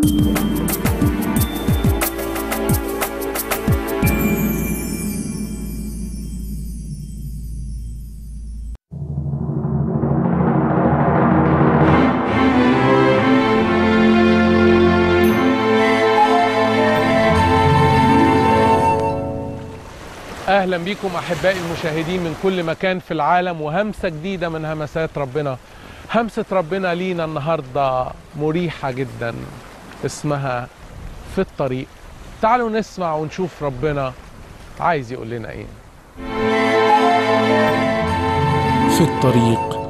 اهلا بكم احبائي المشاهدين من كل مكان في العالم وهمسه جديده من همسات ربنا همسه ربنا لينا النهارده مريحه جدا اسمها في الطريق تعالوا نسمع ونشوف ربنا عايز يقول لنا ايه في الطريق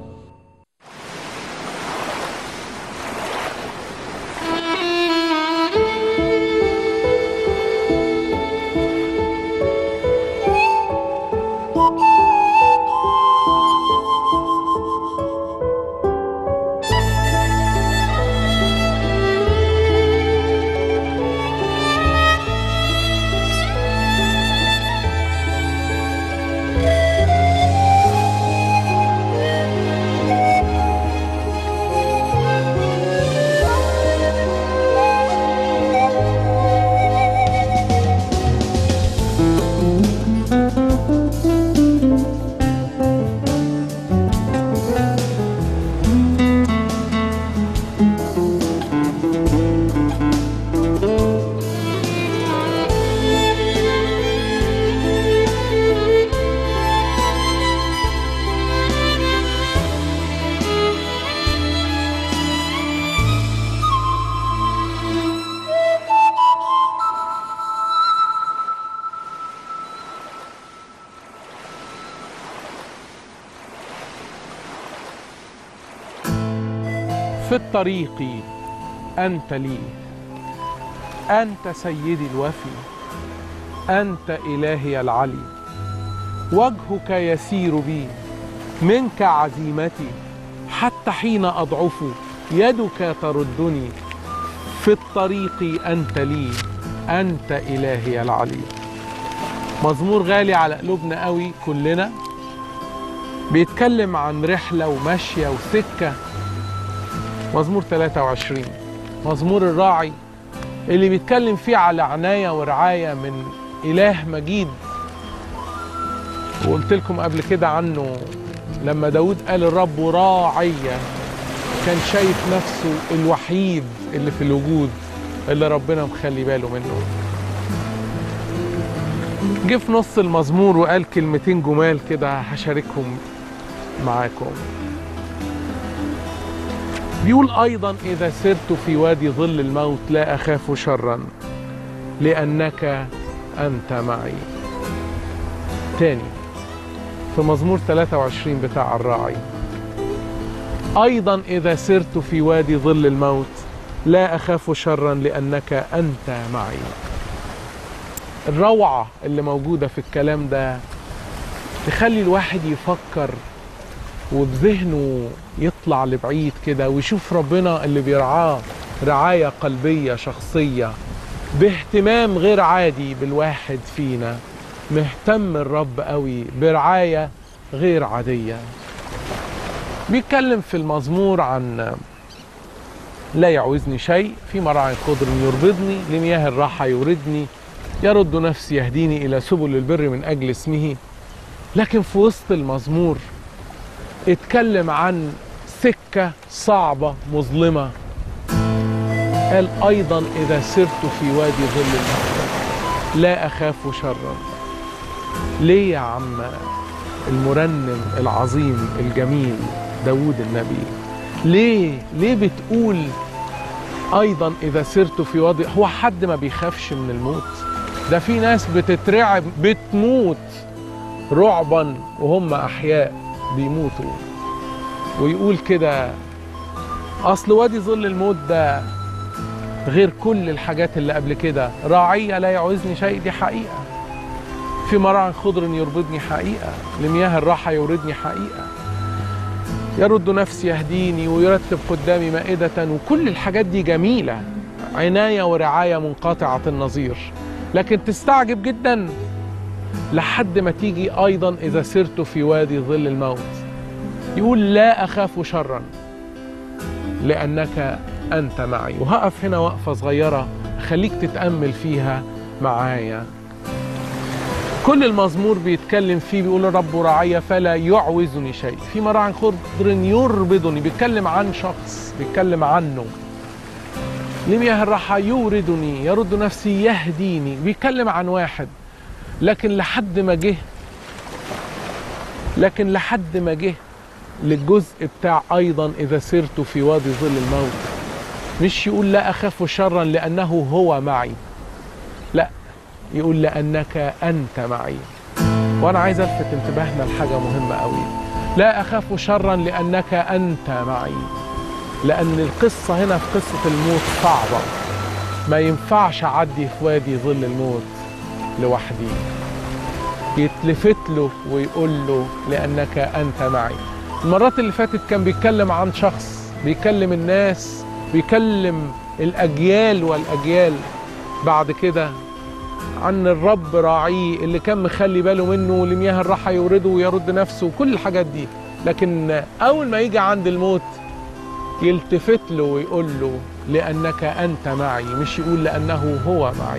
في الطريق أنت لي أنت سيدي الوفي أنت إلهي العلي وجهك يسير بي منك عزيمتي حتى حين أضعف يدك تردني في الطريق أنت لي أنت إلهي العلي مزمور غالي على قلوبنا قوي كلنا بيتكلم عن رحلة ومشية وسكة مزمور 23 مزمور الراعي اللي بيتكلم فيه على عناية ورعاية من إله مجيد وقلت لكم قبل كده عنه لما داود قال الرب راعية كان شايف نفسه الوحيد اللي في الوجود اللي ربنا مخلي باله منه جه في نص المزمور وقال كلمتين جمال كده هشاركهم معاكم بيقول أيضا إذا سرت في وادي ظل الموت لا أخاف شرا لأنك أنت معي تاني في مزمور 23 بتاع الراعي أيضا إذا سرت في وادي ظل الموت لا أخاف شرا لأنك أنت معي الروعة اللي موجودة في الكلام ده تخلي الواحد يفكر وبذهنه يطلع لبعيد كده ويشوف ربنا اللي بيرعاه رعاية قلبية شخصية باهتمام غير عادي بالواحد فينا مهتم الرب قوي برعاية غير عادية بيتكلم في المزمور عن لا يعوزني شيء في مراعي خضر يربضني لمياه الراحة يوردني يرد نفسي يهديني إلى سبل البر من أجل اسمه لكن في وسط المزمور اتكلم عن سكة صعبة مظلمة قال أيضا إذا سرت في وادي ظل الموت لا أخاف شرا ليه يا عم المرنم العظيم الجميل داود النبي ليه ليه بتقول أيضا إذا سرت في وادي هو حد ما بيخافش من الموت ده في ناس بتترعب بتموت رعبا وهم أحياء بيموتوا ويقول كده اصل وادي ظل الموت ده غير كل الحاجات اللي قبل كده راعية لا يعوزني شيء دي حقيقة في مراع خضر يربضني حقيقة لمياه الراحة يوردني حقيقة يرد نفسي يهديني ويرتب قدامي مائدة وكل الحاجات دي جميلة عناية ورعاية منقطعة النظير لكن تستعجب جدا لحد ما تيجي أيضا إذا سرت في وادي ظل الموت يقول لا أخاف شرا لأنك أنت معي وهقف هنا وقفة صغيرة خليك تتأمل فيها معايا كل المزمور بيتكلم فيه بيقول الرب رعايا فلا يعوزني شيء في مراع خضر يربضني بيتكلم عن شخص بيتكلم عنه لمياه الراحة يوردني يرد نفسي يهديني بيتكلم عن واحد لكن لحد ما جه لكن لحد ما جه للجزء بتاع أيضا إذا سرت في وادي ظل الموت مش يقول لا أخاف شرا لأنه هو معي لا يقول لأنك أنت معي وأنا عايز ألفت انتباهنا لحاجة مهمة قوي لا أخاف شرا لأنك أنت معي لأن القصة هنا في قصة الموت صعبة ما ينفعش أعدي في وادي ظل الموت لوحدي يتلفت له ويقول له لأنك أنت معي المرات اللي فاتت كان بيتكلم عن شخص بيكلم الناس بيكلم الأجيال والأجيال بعد كده عن الرب راعيه اللي كان مخلي باله منه لمياه الراحة يورده ويرد نفسه وكل الحاجات دي لكن أول ما يجي عند الموت يلتفت له ويقول له لأنك أنت معي مش يقول لأنه هو معي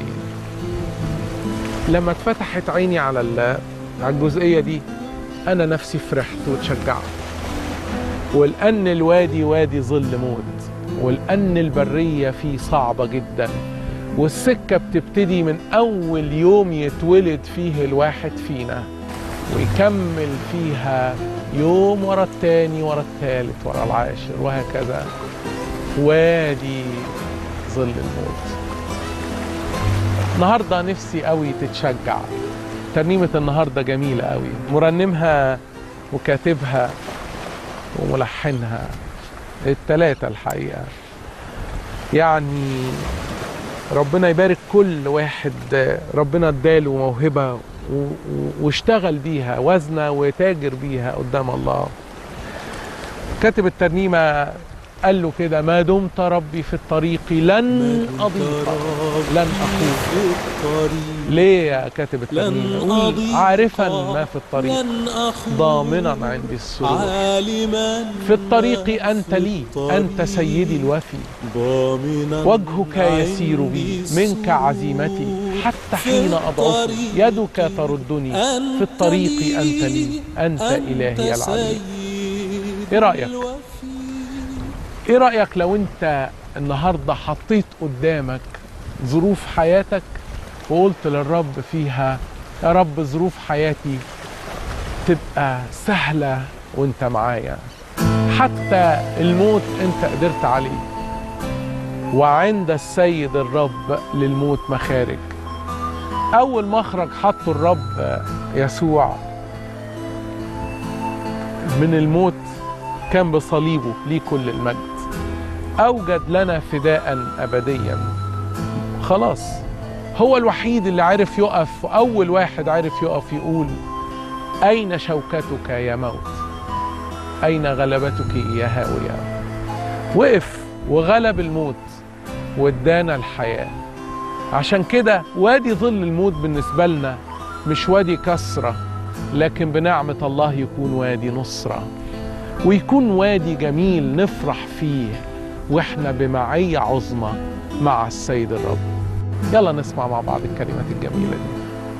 لما اتفتحت عيني على ال- على الجزئية دي أنا نفسي فرحت وتشجعت ولأن الوادي وادي ظل موت ولأن البرية فيه صعبة جدا والسكة بتبتدي من أول يوم يتولد فيه الواحد فينا ويكمل فيها يوم ورا التاني ورا التالت ورا العاشر وهكذا وادي ظل الموت النهارده نفسي قوي تتشجع ترنيمة النهارده جميلة قوي مرنمها وكاتبها وملحنها التلاتة الحقيقة يعني ربنا يبارك كل واحد ربنا اداله موهبة و- و- واشتغل بيها وزنة وتاجر بيها قدام الله كاتب الترنيمة قال له كده ما دمت ربي في الطريق لن أضيق لن أخوف في الطريق ليه يا كاتب لن الترنيمة قول أضيق عارفا ما في الطريق لن أخوف ضامنا عندي السرور عالما في الطريق ما أنت في لي الطريق أنت سيدي الوفي ضامنا وجهك يسير بي عندي منك عزيمتي حتى حين أضعف يدك تردني في الطريق أنت لي أنت إلهي العلي إيه رأيك؟ ايه رأيك لو انت النهاردة حطيت قدامك ظروف حياتك وقلت للرب فيها يا رب ظروف حياتي تبقى سهلة وانت معايا حتى الموت انت قدرت عليه وعند السيد الرب للموت مخارج اول مخرج حطه الرب يسوع من الموت كان بصليبه ليه كل المجد أوجد لنا فداء أبديا خلاص هو الوحيد اللي عرف يقف وأول واحد عرف يقف يقول أين شوكتك يا موت أين غلبتك يا هاوية وقف وغلب الموت وادانا الحياة عشان كده وادي ظل الموت بالنسبة لنا مش وادي كسرة لكن بنعمة الله يكون وادي نصره ويكون وادي جميل نفرح فيه واحنا بمعية عظمى مع السيد الرب يلا نسمع مع بعض الكلمات الجميلة دي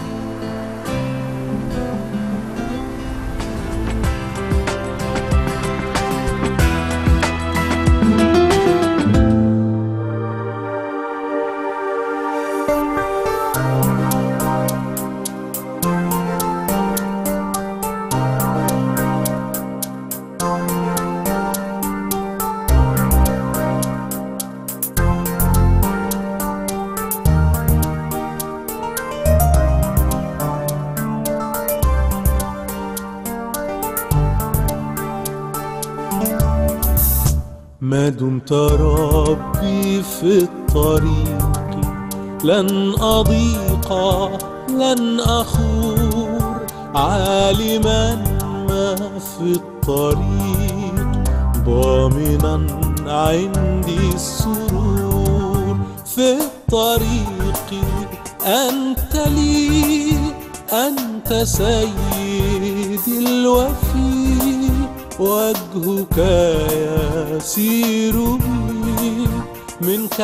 ما دمت ربي في الطريق لن أضيق لن أخور عالما ما في الطريق ضامنا عندي السرور في الطريق أنت لي أنت سيدي الوفي وجهك يسير بي منك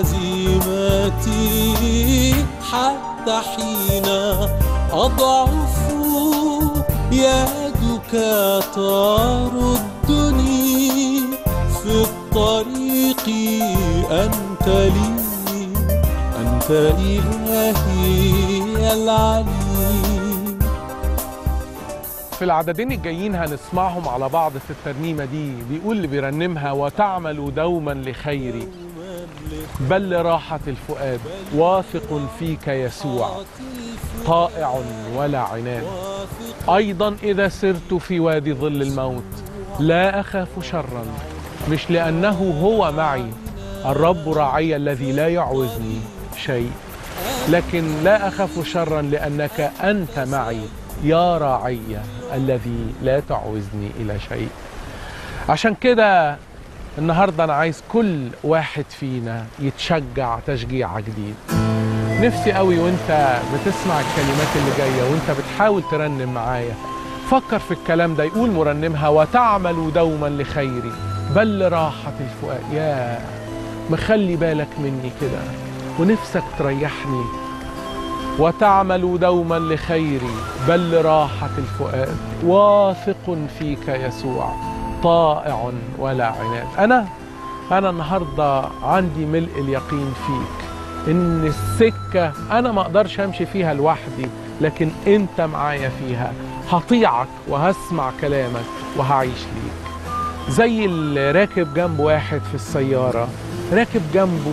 عزيمتي حتى حين أضعف يدك تردني في الطريق أنت لي أنت إلهي العليم في العددين الجايين هنسمعهم على بعض في الترنيمة دي بيقول اللي بيرنمها وتعمل دوما لخيري بل لراحة الفؤاد واثق فيك يسوع طائع ولا عناد أيضا إذا سرت في وادي ظل الموت لا أخاف شرا مش لأنه هو معي الرب راعي الذي لا يعوزني شيء لكن لا أخاف شرا لأنك أنت معي يا راعي الذي لا تعوزني إلى شيء عشان كده النهاردة أنا عايز كل واحد فينا يتشجع تشجيع جديد نفسي قوي وانت بتسمع الكلمات اللي جاية وانت بتحاول ترنم معايا فكر في الكلام ده يقول مرنمها وتعمل دوما لخيري بل لراحة الفؤاد يا مخلي بالك مني كده ونفسك تريحني وتعمل دوما لخيري بل لراحة الفؤاد واثق فيك يسوع طائع ولا عناد أنا أنا النهاردة عندي ملء اليقين فيك إن السكة أنا ما أقدرش أمشي فيها لوحدي لكن أنت معايا فيها هطيعك وهسمع كلامك وهعيش ليك زي اللي راكب جنب واحد في السيارة راكب جنبه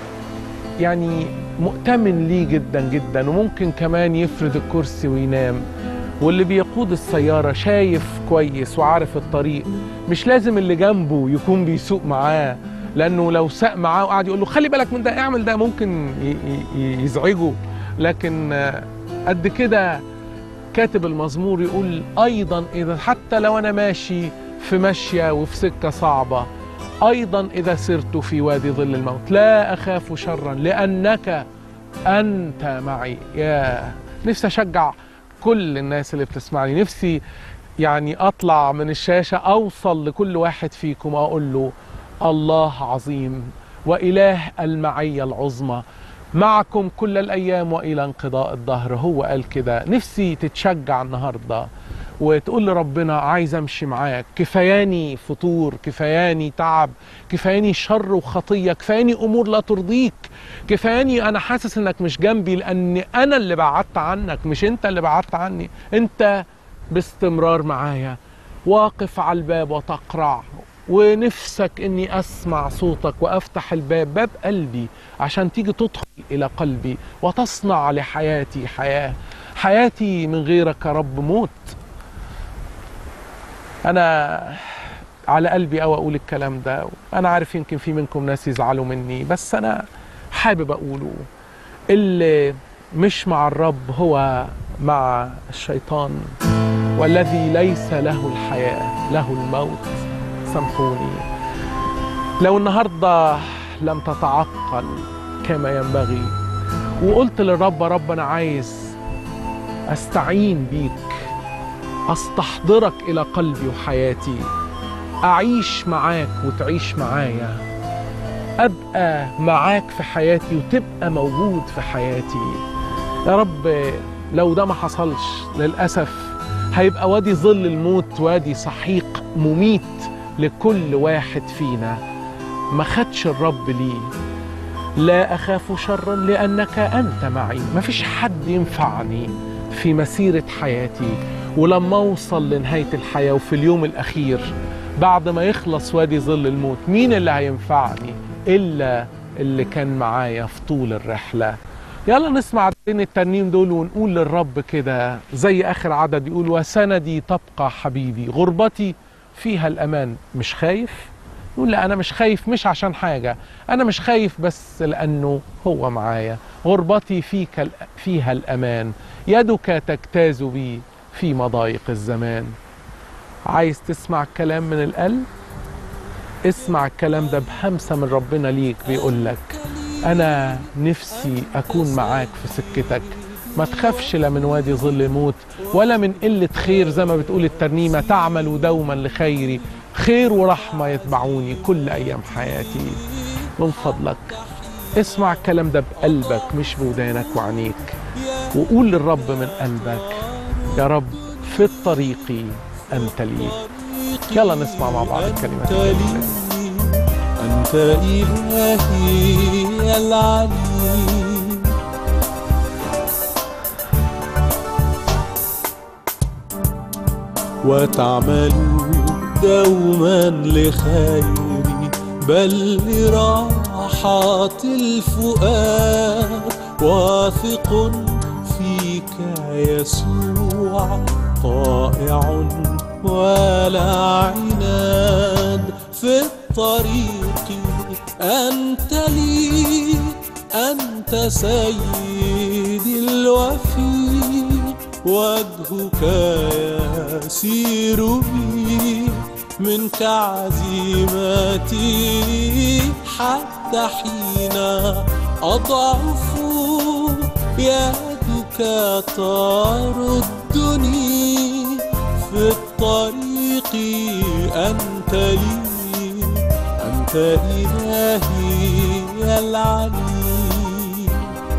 يعني مؤتمن ليه جدا جدا وممكن كمان يفرد الكرسي وينام واللي بيقود السيارة شايف كويس وعارف الطريق مش لازم اللي جنبه يكون بيسوق معاه لأنه لو ساق معاه وقعد يقول له خلي بالك من ده اعمل ده ممكن ي- ي- يزعجه لكن آه، قد كده كاتب المزمور يقول أيضا إذا حتى لو أنا ماشي في ماشية وفي سكة صعبة أيضا إذا سرت في وادي ظل الموت لا أخاف شرا لأنك أنت معي يا نفسي أشجع كل الناس اللي بتسمعني نفسي يعني أطلع من الشاشة أوصل لكل واحد فيكم أقول له الله عظيم وإله المعية العظمى معكم كل الأيام وإلى انقضاء الدهر هو قال كده نفسي تتشجع النهاردة وتقول لربنا عايز امشي معاك كفاياني فطور كفاياني تعب كفاياني شر وخطيه كفاياني امور لا ترضيك كفاياني انا حاسس انك مش جنبي لان انا اللي بعدت عنك مش انت اللي بعدت عني انت باستمرار معايا واقف على الباب وتقرع ونفسك اني اسمع صوتك وافتح الباب باب قلبي عشان تيجي تدخل الى قلبي وتصنع لحياتي حياه حياتي من غيرك يا رب موت انا على قلبي قوي اقول الكلام ده انا عارف يمكن في منكم ناس يزعلوا مني بس انا حابب اقوله اللي مش مع الرب هو مع الشيطان والذي ليس له الحياه له الموت سامحوني لو النهارده لم تتعقل كما ينبغي وقلت للرب يا رب انا عايز استعين بيك استحضرك الى قلبي وحياتي اعيش معاك وتعيش معايا ابقى معاك في حياتي وتبقى موجود في حياتي يا رب لو ده ما حصلش للاسف هيبقى وادي ظل الموت وادي سحيق مميت لكل واحد فينا ما خدش الرب ليه لا اخاف شرا لانك انت معي مفيش حد ينفعني في مسيره حياتي ولما اوصل لنهايه الحياه وفي اليوم الاخير بعد ما يخلص وادي ظل الموت مين اللي هينفعني الا اللي كان معايا في طول الرحله يلا نسمع عددين الترنيم دول ونقول للرب كده زي اخر عدد يقول وسندي تبقى حبيبي غربتي فيها الامان مش خايف يقول لا انا مش خايف مش عشان حاجه انا مش خايف بس لانه هو معايا غربتي فيك ال- فيها الامان يدك تجتاز بي في مضايق الزمان عايز تسمع الكلام من القلب اسمع الكلام ده بهمسه من ربنا ليك بيقول لك انا نفسي اكون معاك في سكتك ما تخافش لا من وادي ظل موت ولا من قلة خير زي ما بتقول الترنيمة تعمل دوما لخيري خير ورحمة يتبعوني كل أيام حياتي من فضلك اسمع الكلام ده بقلبك مش بودانك وعينيك وقول للرب من قلبك يا رب في الطريق أنت لي يلا نسمع مع بعض الكلمات أنت الجميلة لي دي. أنت إلهي العليم وتعمل دوما لخيري بل لراحة الفؤاد واثق فيك يسوع طائع ولا عناد في الطريق أنت لي أنت سيدي الوفي وجهك يسير بي منك عزيمتي حتى حين أضعف يدك تردني في الطريق أنت لي أنت إلهي العليم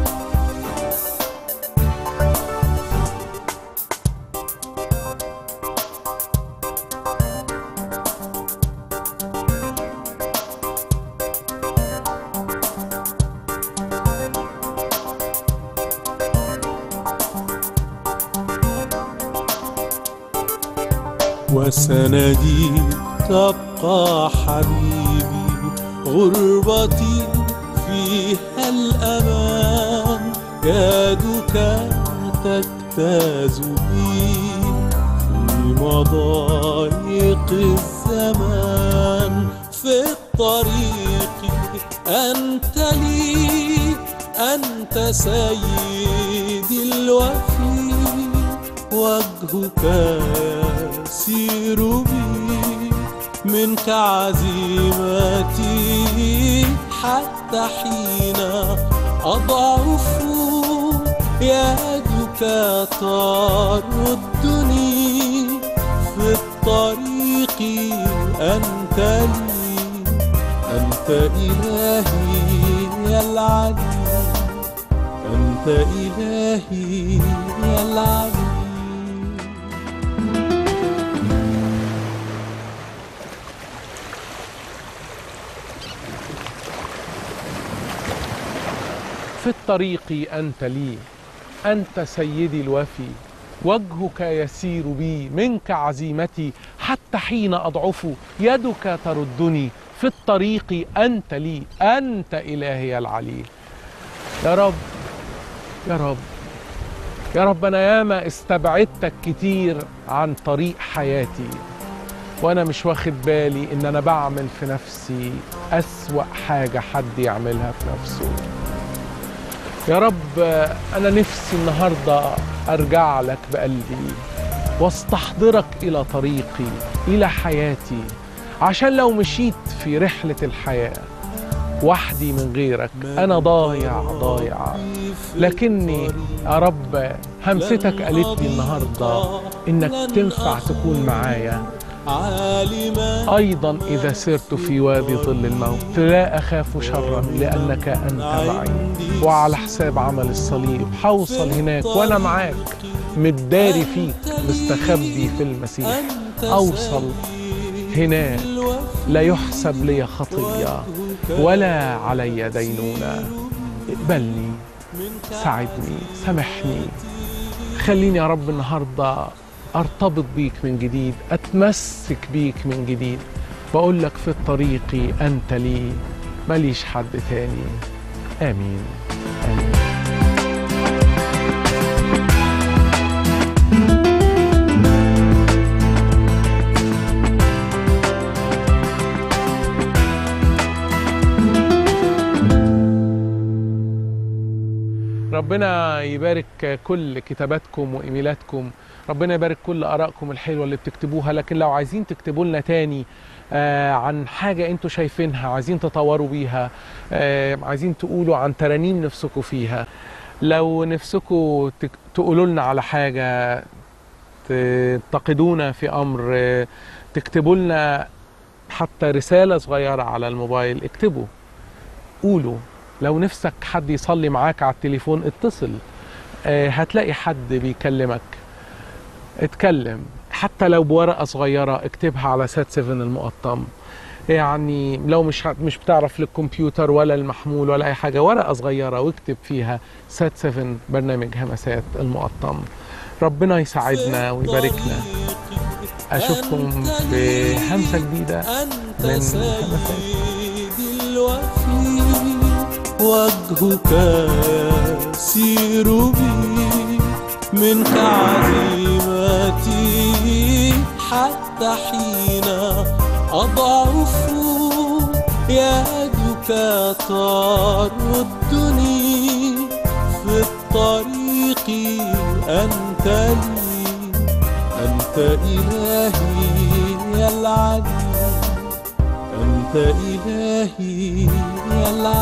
وسندي تبقى حبيبي غربتي فيها الأمان يدك تجتاز بي في مضايق الزمان في الطريق أنت لي أنت سيدي الوفي وجهك يسير بي منك عزيمتي حتى حين أضعف يدك تردني في الطريق أنت لي أنت إلهي العليم أنت إلهي العليم في الطريق أنت لي أنت سيدي الوفي وجهك يسير بي منك عزيمتي حتى حين أضعف يدك تردني في الطريق أنت لي أنت إلهي العلي يا رب يا رب يا رب أنا ياما استبعدتك كتير عن طريق حياتي وأنا مش واخد بالي إن أنا بعمل في نفسي أسوأ حاجة حد يعملها في نفسه يا رب أنا نفسي النهاردة أرجع لك بقلبي واستحضرك إلى طريقي إلى حياتي عشان لو مشيت في رحلة الحياة وحدي من غيرك أنا ضايع ضايع لكني يا رب همستك قالت لي النهاردة إنك تنفع تكون معايا عالما أيضا إذا سرت في وادي ظل الموت لا أخاف شرا لأنك أنت معي وعلى حساب عمل الصليب حوصل هناك وأنا معاك متداري فيك مستخبي في المسيح أوصل هناك لا يحسب لي خطية ولا علي دينونة اقبلني ساعدني سامحني خليني يا رب النهارده ارتبط بيك من جديد اتمسك بيك من جديد بقول لك في الطريق انت لي ماليش حد تاني امين امين ربنا يبارك كل كتاباتكم وايميلاتكم ربنا يبارك كل ارائكم الحلوه اللي بتكتبوها لكن لو عايزين تكتبوا لنا تاني آه عن حاجه انتوا شايفينها عايزين تطوروا بيها آه عايزين تقولوا عن ترانيم نفسكم فيها لو نفسكم تك- تقولوا لنا على حاجة تنتقدونا في أمر آه، تكتبوا لنا حتى رسالة صغيرة على الموبايل اكتبوا قولوا لو نفسك حد يصلي معاك على التليفون اتصل آه، هتلاقي حد بيكلمك اتكلم حتى لو بورقة صغيرة اكتبها على سات 7 المقطم يعني لو مش ه- مش بتعرف للكمبيوتر ولا المحمول ولا اي حاجه ورقه صغيره واكتب فيها سات 7 برنامج همسات المقطم ربنا يساعدنا ويباركنا اشوفكم في همسه جديده أنت من همسات سيدي الوفي وجهك يسير بي منك عزيمتي حتى حين أضعف يدك تردني في الطريق أنت لي أنت إلهي العلي أنت إلهي العلي